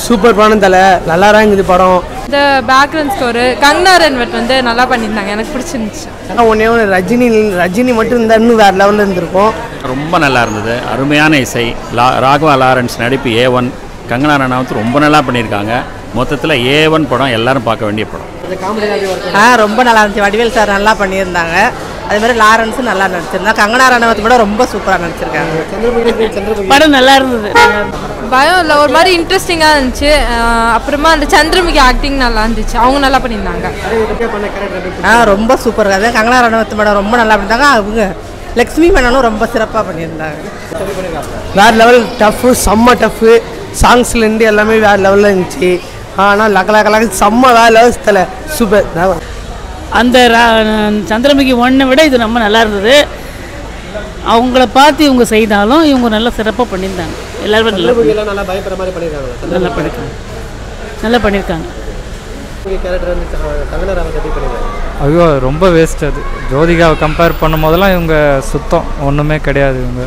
Super படம் தலை நல்லா தான் இருக்குது படம் இந்த பேக்ரவுண்ட் ஸ்கோரு கங்னா ரன்வட் வந்து நல்லா பண்ணியிருந்தாங்க எனக்கு பிடிச்சிருந்துச்சு ஆனால் ஒன்றே ஒன்று ரஜினி ரஜினி மட்டும் இருந்தால் இன்னும் வேறு லெவலில் இருந்திருக்கும் ரொம்ப நல்லா இருந்தது அருமையான இசை லா ராகவா லாரன்ஸ் நடிப்பு ஏ ஒன் கங்கனா ரனாவத் ரொம்ப நல்லா பண்ணியிருக்காங்க மொத்தத்தில் ஏ ஒன் படம் எல்லாரும் பார்க்க வேண்டிய படம் ஆ ரொம்ப நல்லா இருந்துச்சு வடிவேல் சார் நல்லா பண்ணியிருந்தாங்க அதே மாதிரி லாரன்ஸும் நல்லா நடிச்சிருந்தாங்க கங்கனா ரணவத் கூட ரொம்ப சூப்பராக நடிச்சிருக்காங்க படம் நல்லா இருந்தது பயம் இல்லை ஒரு மாதிரி இன்ட்ரெஸ்டிங்காக இருந்துச்சு அஹ் அப்புறமா அந்த சந்திரமுகி ஆக்டிங் நல்லா இருந்துச்சு அவங்க நல்லா பண்ணியிருந்தாங்க ஆ ரொம்ப சூப்பர் அதே கங்கனா ரணவத் மேடம் ரொம்ப நல்லா பண்ணியிருந்தாங்க அவங்க லக்ஷ்மி மேனனும் ரொம்ப சிறப்பாக பண்ணியிருந்தாங்க வேறு லெவல் டஃப்பு செம்ம டஃப்பு சாங்ஸ்லேருந்து எல்லாமே வேறு லெவலில் இருந்துச்சு ஆனால் லக லக லக செம்ம வேறு லெவல் தலை சூப்பர் அந்த ரா- சந்திரமுகி ஒன்றை விட இது ரொம்ப நல்லா இருந்தது அவங்கள பார்த்து இவங்க செய்தாலும் இவங்க நல்லா சிறப்பாக பண்ணியிருந்தாங்க எல்லாருமே நல்லா பண்ணி- நல்லா பயப்படுற மாதிரி பண்ணியிருக்காங்க நல்லா பண்ணியிருக்காங்க நல்லா பண்ணியிருக்காங்க கேரக்டர் வந்து கங்கனா ராமன் எப்படி பண்ணியிருக்காங்க ஐயோ ரொம்ப வேஸ்ட் அது ஜோதிகாவை கம்பேர் பண்ணும் போதெல்லாம் இவங்க சுத்தம் ஒன்றுமே கிடையாது இவங்க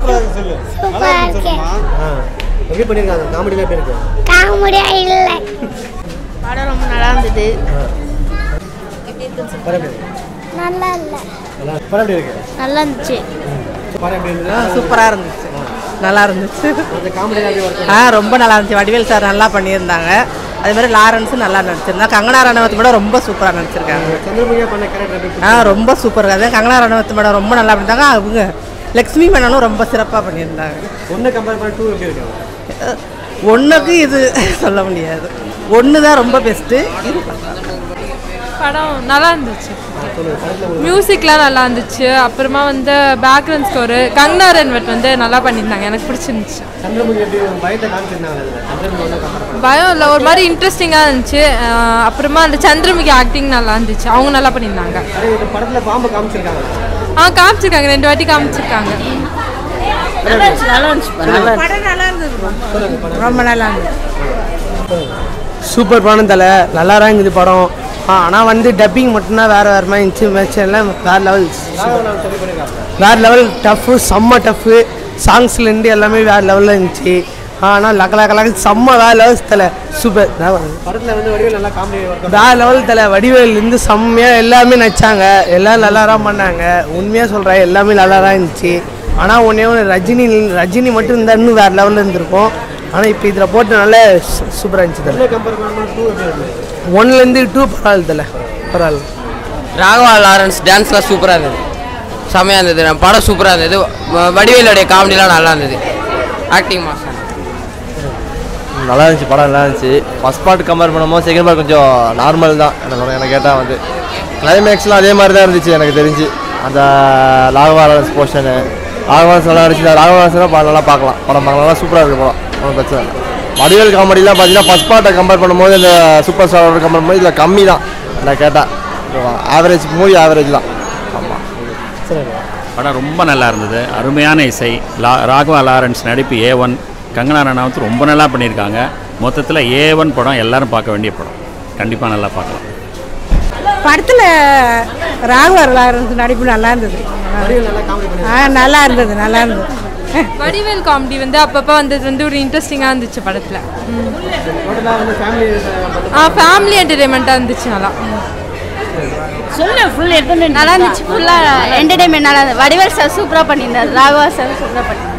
எப்படி பண்ணியிருக்காங்க காமெடியில் எப்படி இருக்கு காமெடியா இல்லை படம் ரொம்ப நல்லா இருந்தது படம் எப்படி இருக்கு? நல்லா இல்லை நல்லா படம் எப்படி இருக்கு நல்லா இருந்துச்சு படம் எப்படி இருந்தது சூப்பராக இருந்துச்சு நல்லா இருந்துச்சு அந்த காமெடியில் எப்படி ஒர்க் ஆ ரொம்ப நல்லா இருந்துச்சு வடிவேல் சார் நல்லா பண்ணியிருந்தாங்க அதே மாதிரி லாரன்ஸும் நல்லா நடிச்சிருந்தாங்க கங்கனா ரணவத் கூட ரொம்ப சூப்பராக நடிச்சிருக்காங்க சந்திரமுகியா பண்ண கேரக்டர் எப்படி ஆ ரொம்ப சூப்பர் அதே கங்கனா ரணவத் மேடம் ரொம்ப நல்லா பண்ணியிருந்தாங்க அவங்க லக்ஷ்மி மேனனும் ரொம்ப சிறப்பாக பண்ணியிருந்தாங்க ஒன்று கம்பேர் பண்ண டூ எப்படி இருக்காங்க ஒன்றுக்கு இது சொல்ல முடியாது ஒன்று தான் ரொம்ப பெஸ்ட்டு இது படம் நல்லா இருந்துச்சு மியூசிக்லாம் நல்லா இருந்துச்சு அப்புறமா வந்து பேக்ரவுண்ட் ஸ்கோரு கங்னா ரன்வட் வந்து நல்லா பண்ணியிருந்தாங்க எனக்கு பிடிச்சிருந்துச்சு சந்திரமுகி எப்படி பயத்தை காமிச்சிருந்தாங்க அதில் சந்திரமுகி ஒன்று கம்பேர் பண்ண பயம் இல்லை ஒரு மாதிரி இன்ட்ரெஸ்டிங்காக இருந்துச்சு அஹ் அப்புறமா அந்த சந்திரமுகி ஆக்டிங் நல்லா இருந்துச்சு அவங்க நல்லா பண்ணியிருந்தாங்க அதே இந்த படத்தில் பாம்பு காமிச்சிருக்காங்க ஆ காமிச்சிருக்காங்க ரெண்டு வாட்டி காமிச்சிருக்காங்க நல்லா இருந்துச்சு நல்லா இருந்துச்சு நல்லா இருந்துச்சு. படம் நல்லா இருந்தது ரொம்ப நல்லா இருந்தது சூப்பர் படம் தலை நல்லா தான் இருக்குது படம் ஆனால் வந்து டப்பிங் மட்டும்தான் வேறு வேறு மாதிரி இருந்துச்சு மேட்ச் எல்லாம் வேறு லெவல் ராகவன் சரி பண்ணியிருக்காங்க வேறு லெவல் டஃப்பு செம்ம டஃப்பு சாங்ஸ்லேருந்து எல்லாமே வேறு லெவலில் இருந்துச்சு ஆனால் லக லக லக செம்ம வேறு லெவல் தலை சூப்பர் படத்தில் வந்து வடிவேல் நல்லா காமெடி ஒர்க் வேறு லெவல் தலை வடிவேலேருந்து செம்மையாக எல்லாமே நடிச்சாங்க எல்லாம் நல்லா தான் பண்ணாங்க உண்மையாக சொல்கிறேன் எல்லாமே நல்லா தான் இருந்துச்சு ஆனால் ஒன்றே ஒன்று ரஜினி ரஜினி மட்டும் இருந்தால் இன்னும் வேறு லெவலில் இருந்திருக்கும் ஆனால் இப்போ இதில் போட்டு நல்லா சூப்பராக இருந்துச்சு தலை ஒன்று கம்பேர் பண்ணும்போது டூ எப்படி இருந்தது ஒன்லேருந்து டூ பரவாயில்ல தலை பரவாயில்ல ராகவா லாரன்ஸ் டான்ஸ்லாம் சூப்பராக இருந்தது செம்மையாக இருந்தது நம்ம படம் சூப்பராக இருந்தது வ- வடிவேலுடைய காமெடிலாம் நல்லா இருந்தது ஆக்டிங் மாஸ்டர் நல்லா இருந்துச்சு படம் நல்லா இருந்துச்சு ஃபஸ்ட் பார்ட் கம்பேர் பண்ணும்போது செகண்ட் பார்ட் கொஞ்சம் நார்மல் தான் எனக்கு எனக்கு கேட்டால் வந்து கிளைமேக்ஸ்லாம் அதே மாதிரி தான் இருந்துச்சு எனக்கு தெரிஞ்சு அந்த ராகவாலன்ஸ் போர்ஷனு ராகவாலன்ஸ் நல்லா இருந்துச்சு ராகவாலன்ஸ்லாம் படம் நல்லா பார்க்கலாம் படம் பார்க்கலாம் நல்லா சூப்பராக இருக்குது படம் ஒன்றும் பிரச்சனை இல்லை வடிவேல் காமெடிலாம் பார்த்தீங்கன்னா ஃபஸ்ட் பார்ட்டை கம்பேர் பண்ணும்போது இந்த சூப்பர் ஸ்டாரோட கம்பேர் பண்ணும்போது இதில் கம்மி தான் நான் கேட்டால் ஆவரேஜ் மூவி ஆவரேஜ் தான் ஆமாம் படம் ரொம்ப நல்லா இருந்தது அருமையான இசை லா ராகவா லாரன்ஸ் நடிப்பு ஏ ஒன் கங்கனா ரனாவத் ரொம்ப நல்லா பண்ணியிருக்காங்க மொத்தத்தில் ஏ ஒன் படம் எல்லாரும் பார்க்க வேண்டிய படம் கண்டிப்பாக நல்லா பார்க்கலாம் படத்தில் ராகவர் லாரன்ஸ் நடிப்பு நல்லா இருந்தது ஆ நல்லா இருந்தது நல்லா இருந்தது வடிவேல் காமெடி வந்து அப்பப்போ வந்தது வந்து ஒரு இன்ட்ரெஸ்டிங்காக இருந்துச்சு படத்தில் டோட்டலாக வந்து ஃபேமிலி ஆ ஃபேமிலி என்டர்டைன்மெண்ட்டாக இருந்துச்சு நல்லா சொல்லு ஃபுல் என்டர்டைன் நல்லா இருந்துச்சு ஃபுல்லாக என்டர்டைன்மெண்ட் நல்லா இருந்தது வடிவேல் சார் சூப்பராக பண்ணியிருந்தார் ராகவா சார் சூப்பராக பண்ணியிருந்தார்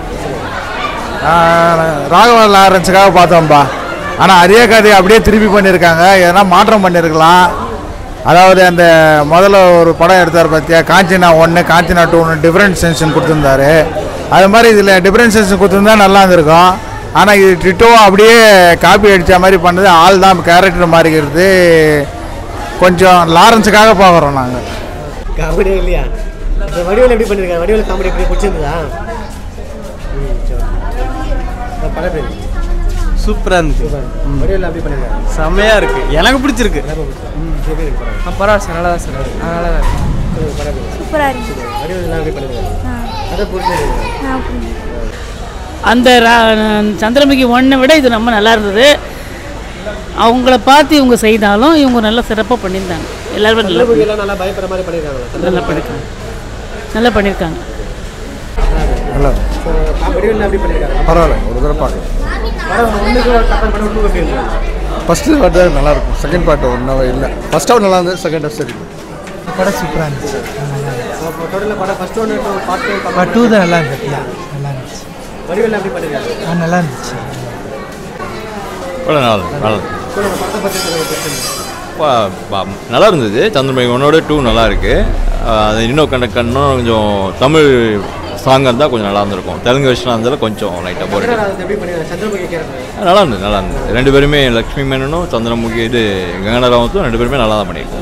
ராகவன் லாரன்ஸுக்காக பார்த்தோம்ப்பா ஆனால் அதே கதையை அப்படியே திருப்பி பண்ணியிருக்காங்க எதனா மாற்றம் பண்ணியிருக்கலாம் அதாவது அந்த முதல்ல ஒரு படம் எடுத்தார் பார்த்தியா காஞ்சினா ஒன்று காஞ்சினா டூ ஒன்று டிஃப்ரென்சேஷன் கொடுத்துருந்தாரு அது மாதிரி இதில் டிஃப்ரென்சேஷன் கொடுத்துருந்தா நல்லா இருந்திருக்கும் ஆனால் இது டிட்டோவாக அப்படியே காப்பி அடித்த மாதிரி பண்ணது ஆள் தான் கேரக்டர் மாறிக்கிறது கொஞ்சம் லாரன்ஸுக்காக பார்க்குறோம் நாங்கள் காமெடியே இல்லையா இந்த வடிவேல் எப்படி பண்ணியிருக்காங்க வடிவேல் காமெடி எப்படி பிடிச்சிருந்ததா ம், சரி. இந்த படம் எப்படி இருந்துச்சு? சூப்பராக இருந்துச்சு வடிவேல் எப்படி பண்ணியிருக்காங்க செம்மையாக இருக்குது எனக்கு பிடிச்சிருக்கு ம், எப்படி இருக்கு படம் பரவாயில்ல சார் நல்லா தான் சார் நல்லா தான் சொல்லுங்க, படம் எப்படி இருக்கு? சூப்பராக இருந்துச்சு வடிவேல் எல்லாம் எப்படி பண்ணியிருக்காங்க கதை புரிஞ்சுருக்காங்க அந்த ரா- சந்திரமுகி ஒன்றை விட இது ரொம்ப நல்லா இருந்தது அவங்கள பார்த்து இவங்க செய்தாலும் இவங்க நல்லா சிறப்பாக பண்ணியிருந்தாங்க எல்லாருமே நல்லா சந்திரமுகி எல்லாம் நல்லா பயப்படுற மாதிரி பண்ணியிருக்காங்களா நல்லா பண்ணியிருக்காங்க நல்லா பண்ணியிருக்காங்க நல்லா வடிவேல் எப்படி பண்ணியிருக்காங்க பரவாயில்ல ஒரு தடவை பார்க்கலாம் படம் ஒன்றுக்கு கம்பேர் பண்ண டூ எப்படி இருந்தது ஃபஸ்ட்டு பார்ட்டு நல்லா இருக்கும் செகண்ட் பார்ட் ஒன்றாவே இல்லை ஃபர்ஸ்ட் ஹாஃப் நல்லா இருந்தது செகண்ட் ஹாஃப் சரி படம் சூப்பராக இருந்துச்சு அப்போ டோட்டலில் படம் ஃபர்ஸ்ட் ஒன்று டூ பார்ட் பட் டூ தான் நல்லா இருந்துச்சு நல்லா இருந்துச்சு வடிவேல் எப்படி பண்ணிருக்காரு ஆ நல்லா இருந்துச்சு படம் நல்லா இருந்தது நல்லா இருந்தது. சொல்லுங்க படத்தை பற்றி சொல்லுங்க பா- பா- நல்லா இருந்தது சந்திரமுகி ஒன்னோட டூ நல்லா இருக்கு அஹ் அது இன்னும் கண்ட இன்னும் கொஞ்சம் தமிழ் சாங்காக இருந்தால் கொஞ்சம் நல்லா இருந்திருக்கும் தெலுங்கு வருஷனாக இருந்தாலும் கொஞ்சம் லைட்டாக போர் கங்கனாராவத் எப்படி பண்ணிருக்காரு சந்திரமுகி கேரக்டர் நல்லா இருந்தது நல்லா இருந்தது ரெண்டு பேருமே லக்ஷ்மி மேனனும் சந்திரமுகி இது கங்கனராவத்தும் ரெண்டு பேருமே நல்லா தான் பண்ணியிருக்காங்க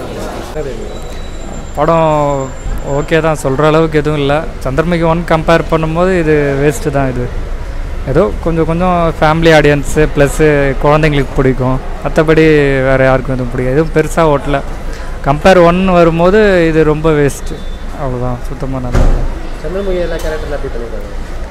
படம் ஓகே தான் சொல்கிற அளவுக்கு எதுவும் இல்லை சந்திரமுகி ஒன் கம்பேர் பண்ணும்போது இது வேஸ்ட்டு தான் இது ஏதோ கொஞ்சம் கொஞ்சம் ஃபேமிலி ஆடியன்ஸு ப்ளஸ்ஸு குழந்தைங்களுக்கு பிடிக்கும் மற்றபடி வேறு யாருக்கும் எதுவும் பிடிக்காது எதுவும் பெருசாக ஓட்டல கம்பேர் ஒன் வரும்போது இது ரொம்ப வேஸ்ட்டு அவ்வளோதான் சுத்தமாக நல்லா இல்லை. சந்திரமுகி எல்லா கேரக்டர்ல எப்படி பண்ணிருக்காங்க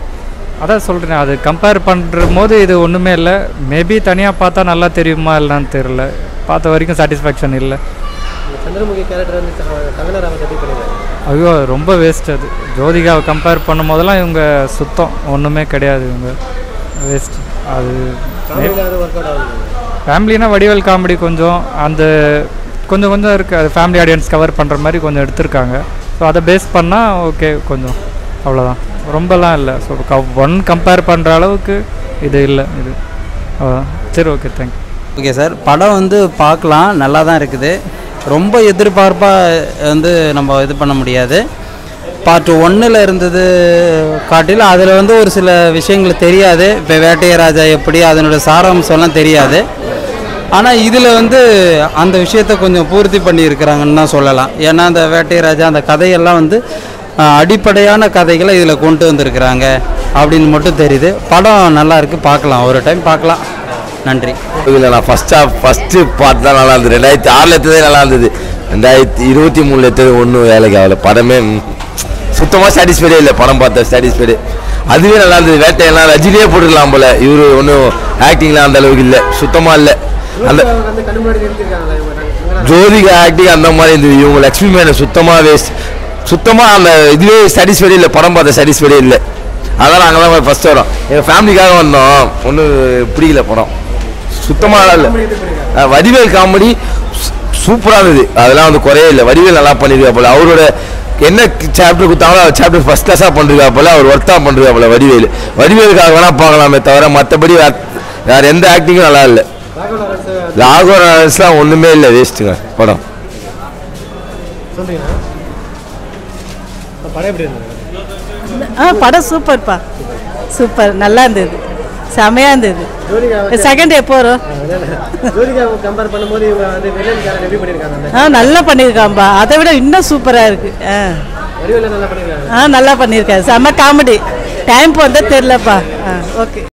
அதான் சொல்கிறேன் அது கம்பேர் பண்ணுற போது இது ஒன்றுமே இல்லை மேபி தனியாக பார்த்தா நல்லா தெரியுமா இல்லைன்னு தெரில பார்த்த வரைக்கும் சாட்டிஸ்ஃபேக்ஷன் இல்லை இந்த சந்திரமுகி கேரக்டர் வந்து கங்கனாராவத் எப்படி பண்ணிருக்காரு ஐயோ அது ரொம்ப வேஸ்ட் அது ஜோதிகாவை கம்பேர் பண்ணும் போதெல்லாம் இவங்க சுத்தம் ஒன்றுமே கிடையாது இவங்க வேஸ்ட் அது காமெடியில் அது ஒர்க் அவுட் ஆகுது ஃபேமிலினா வடிவேல் காமெடி கொஞ்சம் அந்த கொஞ்சம் கொஞ்சம் இருக்குது அது ஃபேமிலி ஆடியன்ஸ் கவர் பண்ணுற மாதிரி கொஞ்சம் எடுத்திருக்காங்க ஸோ அதை பேஸ் பண்ணால் ஓகே கொஞ்சம் அவ்வளோதான் ரொம்பலாம் இல்லை ஸோ ஒன் கம்பேர் பண்ணுற அளவுக்கு இது இல்லை இது அவ்வளோதான் சரி ஓகே தேங்க்யூ ஓகே சார் படம் வந்து பார்க்கலாம் நல்லா தான் இருக்குது ரொம்ப எதிர்பார்ப்பாக வந்து நம்ம இது பண்ண முடியாது பார்ட் ஒன்றில் இருந்தது காட்டிலும் அதில் வந்து ஒரு சில விஷயங்கள் தெரியாது இப்போ வேட்டையராஜா எப்படி அதனோட சாராம்சம்லாம் தெரியாது ஆனால் இதில் வந்து அந்த விஷயத்தை கொஞ்சம் பூர்த்தி பண்ணியிருக்கிறாங்கன்னு தான் சொல்லலாம் ஏன்னா அந்த வேட்டையராஜா அந்த கதையெல்லாம் வந்து அஹ், அடிப்படையான கதைகளை இதில் கொண்டு வந்திருக்கிறாங்க அப்படின்னு மட்டும் தெரியுது படம் நல்லா இருக்கு பார்க்கலாம் ஒரு டைம் பார்க்கலாம் நன்றி இல்லை நான் ஃபஸ்ட் ஹாஃப் ஃபஸ்ட்டு பார்ட் தான் நல்லா இருந்தது ரெண்டாயிரத்தி ஆறில் எடுத்ததே நல்லா இருந்தது ரெண்டாயிரத்தி இருபத்தி மூணில் எடுத்தது ஒன்றும் வேலைக்கு ஆகல படமே சுத்தமாக சாட்டிஸ்ஃபைடே இல்லை படம் பார்த்த சாட்டிஸ்ஃபைடு அதுவே நல்லா இருந்தது வேட்டையெல்லாம் ரஜினியே போட்டுக்கலாம் போல இவர் ஒன்றும் ஆக்டிங்லாம் அந்த அளவுக்கு இல்லை சுத்தமாக இல்லை அந்த அவங்க வந்து கண்ணு முன்னாடி நிறுத்திருக்காங்களா இவங்க கங்கனா ஜோதிகா ஆக்டிங் அந்த மாதிரி இருந்தது இவங்க லக்ஷ்மி மேனன் சுத்தமாக வேஸ்ட் சுத்தமாக அந்த இதுவே சாட்டிஸ்ஃபைடே இல்லை படம் பார்த்த சாட்டிஸ்ஃபைடே இல்லை அதனால் நாங்கள் தான் ஃபஸ்ட்டு வரோம் எங்கள் ஃபேமிலிக்காக வந்தோம் ஒன்றும் பிடிக்கல படம் சுத்தமாக இல்லை அஹ் வடிவேல் காமெடி சூப்பராக இருந்தது அதெல்லாம் வந்து குறையே இல்லை வடிவேல் நல்லா பண்ணியிருக்கா போல அவரோட என்ன சாப்டர் கொடுத்தாங்களோ சாப்டர் ஃபஸ்ட் கிளாஸாக பண்ணிருக்கா போல அவர் ஒர்த்தாக பண்ணிருக்கா போல வடிவேல் வடிவேலுக்காக வேணா பார்க்கலாமே தவிர மற்றபடி வேற எந்த ஆக்டிங்கும் நல்லா இல்லை ராகவ லாரன்ஸ்லாம் ஒன்றுமே இல்லை வேஸ்ட்டுங்க படம் சொல்றீங்களா இப்ப படம் எப்படி இருந்தது ஆ படம் சூப்பர்ப்பா சூப்பர் நல்லா இருந்தது செமையாக இருந்தது ஜோதிகா வந்து- செகண்ட் எப்போ வரும் ஜோதிகாவை கம்பேர் பண்ணும்போது இவங்க வந்து வில்லன் கேரக்டர் எப்படி பண்ணிருக்காங்க அந்த ஆ நல்லா பண்ணியிருக்காம்பா அதை விட இன்னும் சூப்பராக இருக்கு ஆ வடிவேல நல்லா பண்ணிருக்காங்க ஆ நல்லா பண்ணியிருக்காரு செம்ம காமெடி டைம் போகிறதே தெரிலப்பா ஆ ஓகே